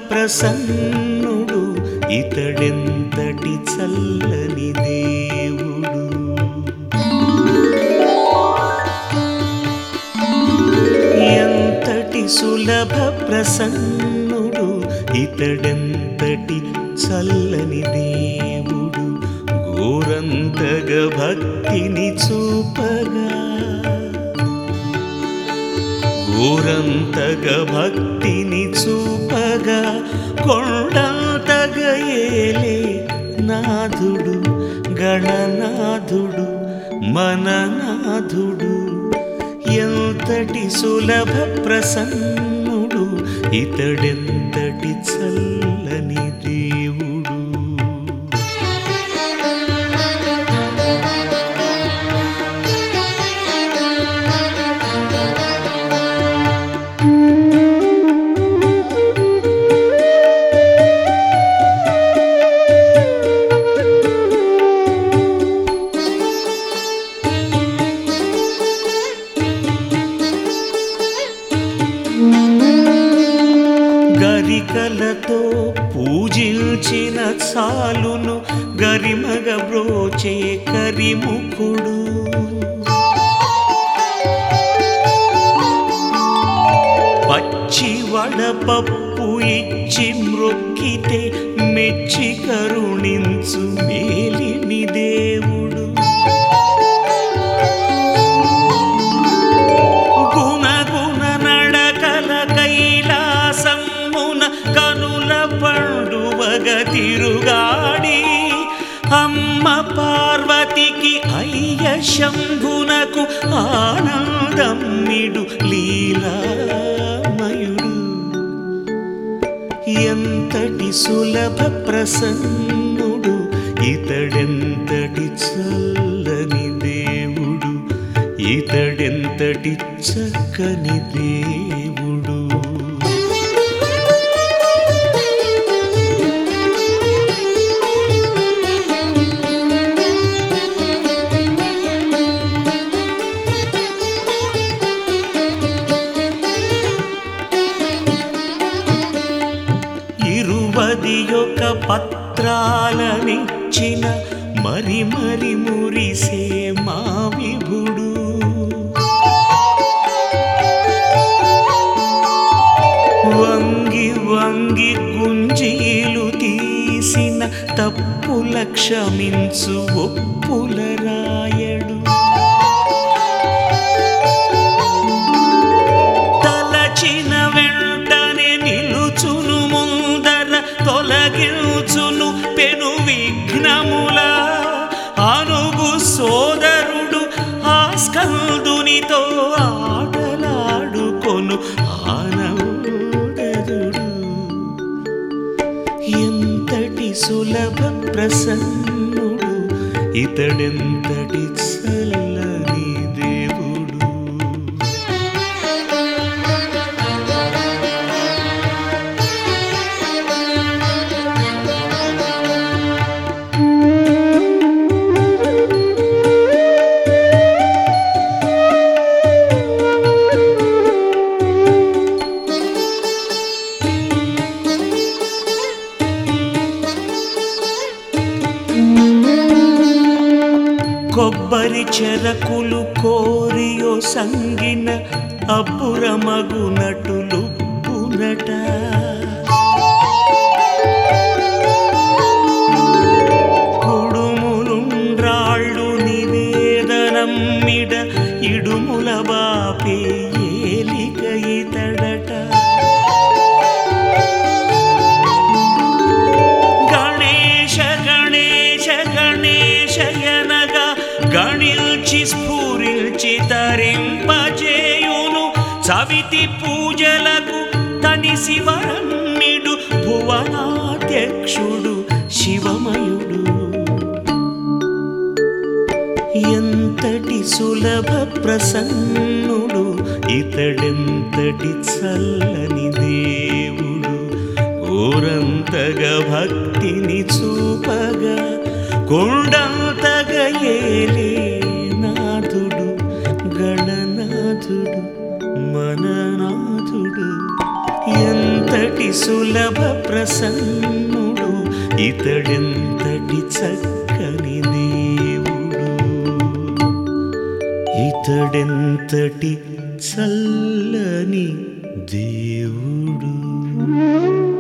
ప్రసన్నుడు ఇతడెంతటి చల్లని దేవుడు ఎంతటి సులభ ప్రసన్నుడు ఇతడెంతటి చల్లని దేవుడు ఘోరంతగ భక్తిని చూపగా ఘోరంతగ భక్తిని చూపగా కొండంతగ ఏలే నాథుడు గణనాథుడు మననాథుడు ఎంతటి సులభ ప్రసన్నుడు ఇతడెంతటి చల్లని దేవుడు గరికలతో పూజించిన చాలును గరిమగ బ్రోచే కరిముఖుడు పచ్చి వడపప్పు ఇచ్చి మ్రొక్కితే మెచ్చి కరుణించు మేలిమి దేవుడు గుణగుణ నడకల కైలాసమున కనుల పండువగ తిరుగాడి అమ్మ పార్వతికి అయ్య శంభునకు ఆనందమ్మిడు లీలామయుడు ఎంతటి సులభ ప్రసన్నుడు ఇతడెంతటి చల్లని దేవుడు ఇతడెంతటి చక్కని దేవుడు ఇరువది యొక్క పత్రాలనిచ్చిన మరి మరి మురిసే మా విభుడు వంగి వంగి గుంజీలు తీసిన తప్పుల క్షమించు ఒప్పుల రాయడు తలచిన వెంటనే నిలుచును ముందర తొలగించును పెను విఘ్నముల అనుగు సోదరుడు ఆ స్కందునితో ఆటలాడుకొను ఆనందరుడు ఎంతటి సులభ ప్రసన్నుడు ఇతడెంతటి చల్లని దేవుడు కొబ్బరి చెరకులు కోరియో సంగిన అబ్బురమగునటులు పునట కుడుములుండ్రాళ్ళు నివేదనమ్మిడ ఇడుముల బాపే ఏలిక ఇతడట గణేశ గణేశ గణేశయనగా గణిల్చి స్ఫూరిల్చి తరింపజేయును చవితి పూజలకు తని శివరమ్మిడు భువనాధ్యక్షుడు శివమయుడు ఎంతటి సులభ ప్రసన్నుడు ఇతడెంతటి చల్లని దేవుడు ఘోరంతగా భక్తిని చూపగా కొండంతగా ఏలే నాథుడు గణనాథుడు మననాథుడు ఎంత ఎంతటి సులభ ప్రసన్నుడు ఇతడెంతటి చక్కని దేవుడు ఇతడెంతటి చల్లని దేవుడు